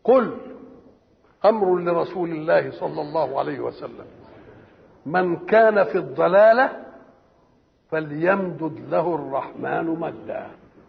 قل امر لرسول الله صلى الله عليه وسلم من كان في الضلاله فليمدد له الرحمن مدا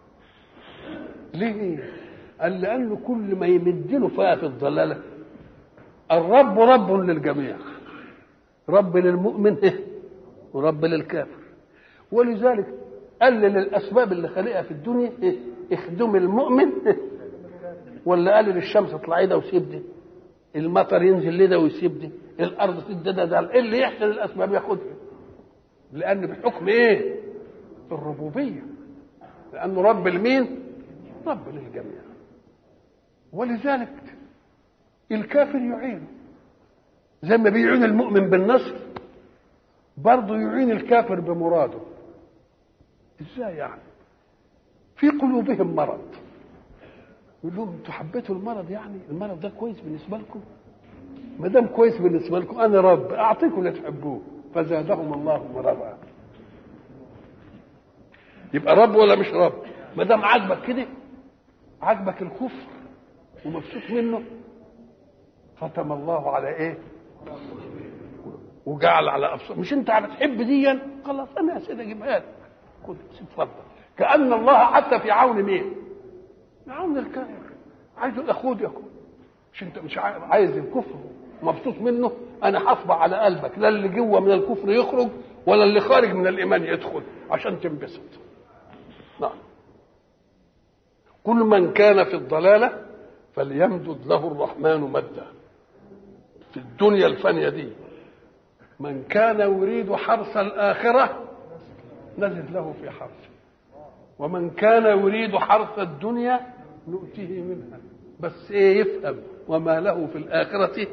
ليه قال لانه كل ما يمد له فيها في الضلاله الرب رب للجميع رب للمؤمن ورب للكافر ولذلك قلل الاسباب اللي خلقها في الدنيا اخدم المؤمن ولا قلل الشمس تطلعي ده وسيب دي المطر ينزل لده ويسيب دي الارض تدي ده ده اللي يحسن الاسباب ياخدها لان بحكم ايه الربوبيه لانه رب المين رب للجميع ولذلك الكافر يعينه زي ما بيعين المؤمن بالنصر برضه يعين الكافر بمراده ازاي يعني في قلوبهم مرض يقول لهم انتوا حبيتوا المرض يعني المرض ده كويس بالنسبه لكم ما دام كويس بالنسبه لكم انا رب اعطيكم اللي تحبوه فزادهم الله مرضا يبقى رب ولا مش رب ما دام عاجبك كده عاجبك الكفر ومبسوط منه ختم الله على ايه وجعل على ابصار مش انت بتحب ديا خلاص انا يا سيدي اجيبها لك خد اتفضل كان الله حتى في عون مين عون الكافر عايز يقول خد يا كفر مش انت مش عايز الكفر مبسوط منه انا حصبع على قلبك لا اللي جوه من الكفر يخرج ولا اللي خارج من الايمان يدخل عشان تنبسط نعم كل من كان في الضلاله فليمدد له الرحمن مدا في الدنيا الفانيه دي من كان يريد حرث الاخره نزد له في حرثه ومن كان يريد حرث الدنيا نؤتيه منها بس ايه يفهم وما له في الاخره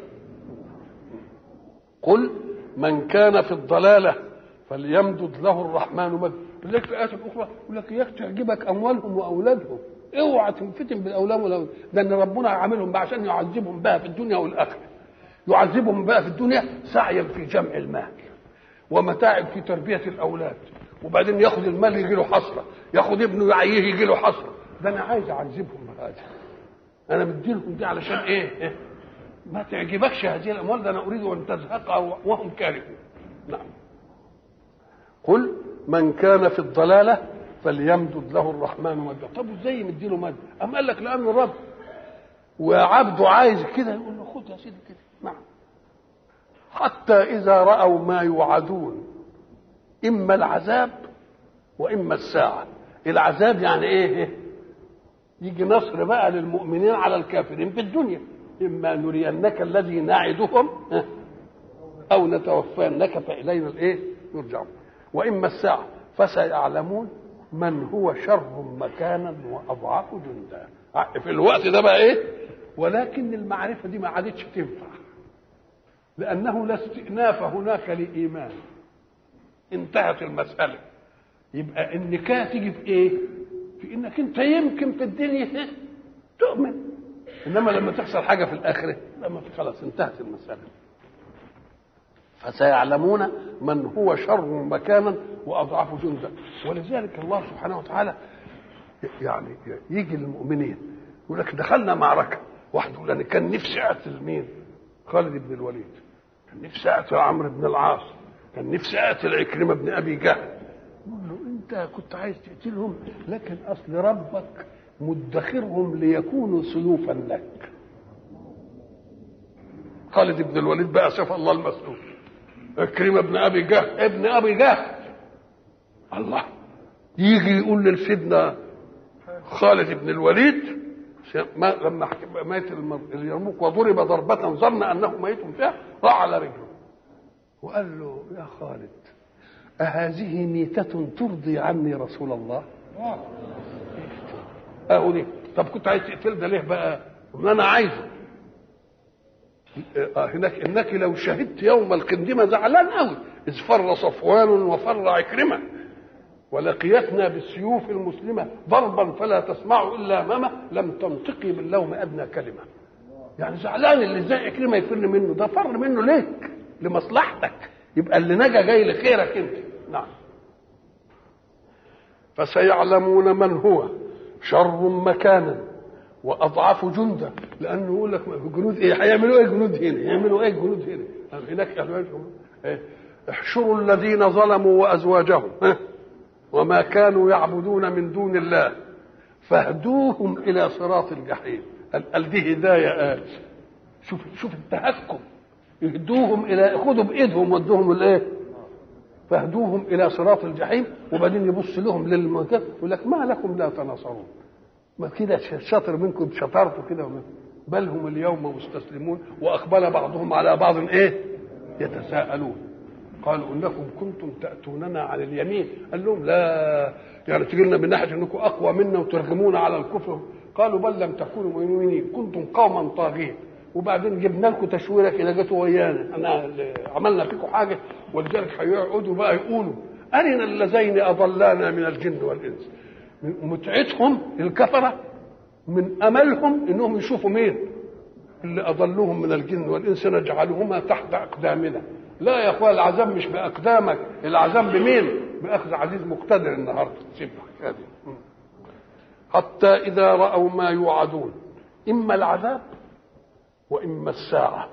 قل من كان في الضلاله فليمدد له الرحمن مد لك في ايات اخرى يقول لك اياك تعجبك اموالهم واولادهم اوعى تنفتن بالاولاد والاولاد لان ربنا عاملهم بقى عشان يعذبهم بها في الدنيا والاخره يعذبهم بقى في الدنيا سعيا في جمع المال ومتاعب في تربيه الاولاد وبعدين ياخذ المال يجي له حسره ياخذ ابنه يعيه يجي له حسره ده انا عايز اعذبهم بهذا انا مديلهم دي علشان ايه, إيه؟ ما تعجبكش هذه الاموال ده انا اريد ان تزهق وهم كارهون نعم قل من كان في الضلاله فليمدد له الرحمن مدا طب ازاي يمدي له مد ام قال لك لانه الرب وعبده عايز كده يقول له خد يا سيدي كده نعم حتى اذا راوا ما يوعدون اما العذاب واما الساعه العذاب يعني ايه يجي نصر بقى للمؤمنين على الكافرين في الدنيا اما نرينك الذي نعدهم او نتوفينك فالينا الايه يرجعون واما الساعه فسيعلمون من هو شر مكانا واضعف جندا في الوقت ده بقى ايه ولكن المعرفه دي ما عادتش تنفع لانه لا استئناف هناك لايمان انتهت المساله يبقى النكايه تيجي في ايه في انك انت يمكن في الدنيا تؤمن انما لما تحصل حاجه في الاخره لما خلاص انتهت المساله فسيعلمون من هو شر مكانا واضعف جندا ولذلك الله سبحانه وتعالى يعني يجي للمؤمنين يقول لك دخلنا معركه واحد يقول انا كان نفسي اقتل مين؟ خالد بن الوليد كان نفسي اقتل عمرو بن العاص كان نفسي اقتل عكرمه بن ابي جهل يقول له انت كنت عايز تقتلهم لكن اصل ربك مدخرهم ليكونوا سيوفا لك خالد بن الوليد بقى سيف الله المسلول عكرمه بن ابي جهل ابن ابي جهل الله يجي يقول لسيدنا خالد بن الوليد ما لما مات اليرموك وضرب ضربة ظن أنه ميت فيها راح على رجله وقال له يا خالد أهذه ميتة ترضي عني رسول الله؟ أقول إيه؟ طب كنت عايز تقتل ده ليه بقى؟ ما أنا عايزه هناك انك لو شهدت يوم القندمه زعلان قوي اذ فر صفوان وفر عكرمه ولقيتنا بالسيوف المسلمه ضربا فلا تسمع الا امامه لم تنطقي باللوم ادنى كلمه يعني زعلان اللي زي عكرمه يفر منه ده فر منه ليك لمصلحتك يبقى اللي نجا جاي لخيرك انت نعم فسيعلمون من هو شر مكانا واضعف جندا لانه يقول لك جنود ايه هيعملوا ايه جنود هنا يعملوا ايه جنود هنا هناك إيه؟ احشروا الذين ظلموا وازواجهم وما كانوا يعبدون من دون الله فاهدوهم الى صراط الجحيم قال دي هدايه قال شوف شوف التهكم يهدوهم الى خدوا بايدهم ودوهم الايه فاهدوهم الى صراط الجحيم وبعدين يبص لهم للمكان يقول لك ما لكم لا تناصرون ما كده شاطر منكم شطرتوا كده بل هم اليوم مستسلمون واقبل بعضهم على بعض ايه يتساءلون قالوا انكم كنتم تاتوننا على اليمين قال لهم لا يعني تجي لنا من ناحيه انكم اقوى منا وترغمونا على الكفر قالوا بل لم تكونوا مؤمنين كنتم قوما طاغين وبعدين جبنا لكم تشويره كده جيتوا ويانا انا عملنا فيكم حاجه ولذلك هيقعدوا بقى يقولوا ارنا اللذين اضلانا من الجن والانس من متعتهم الكفره من املهم انهم يشوفوا مين اللي اضلوهم من الجن والانس نجعلهما تحت اقدامنا لا يا اخوان العذاب مش باقدامك العذاب بمين باخذ عزيز مقتدر النهارده سيب هذه حتى اذا راوا ما يوعدون اما العذاب واما الساعه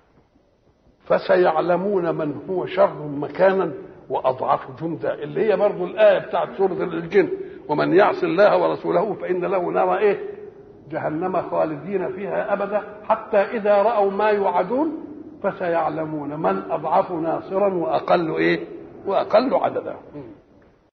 فسيعلمون من هو شر مكانا واضعف جندا اللي هي برضو الايه بتاعت سوره الجن ومن يعص الله ورسوله فان له نار ايه جهنم خالدين فيها ابدا حتى اذا راوا ما يوعدون فسيعلمون من اضعف ناصرا واقل ايه واقل عددا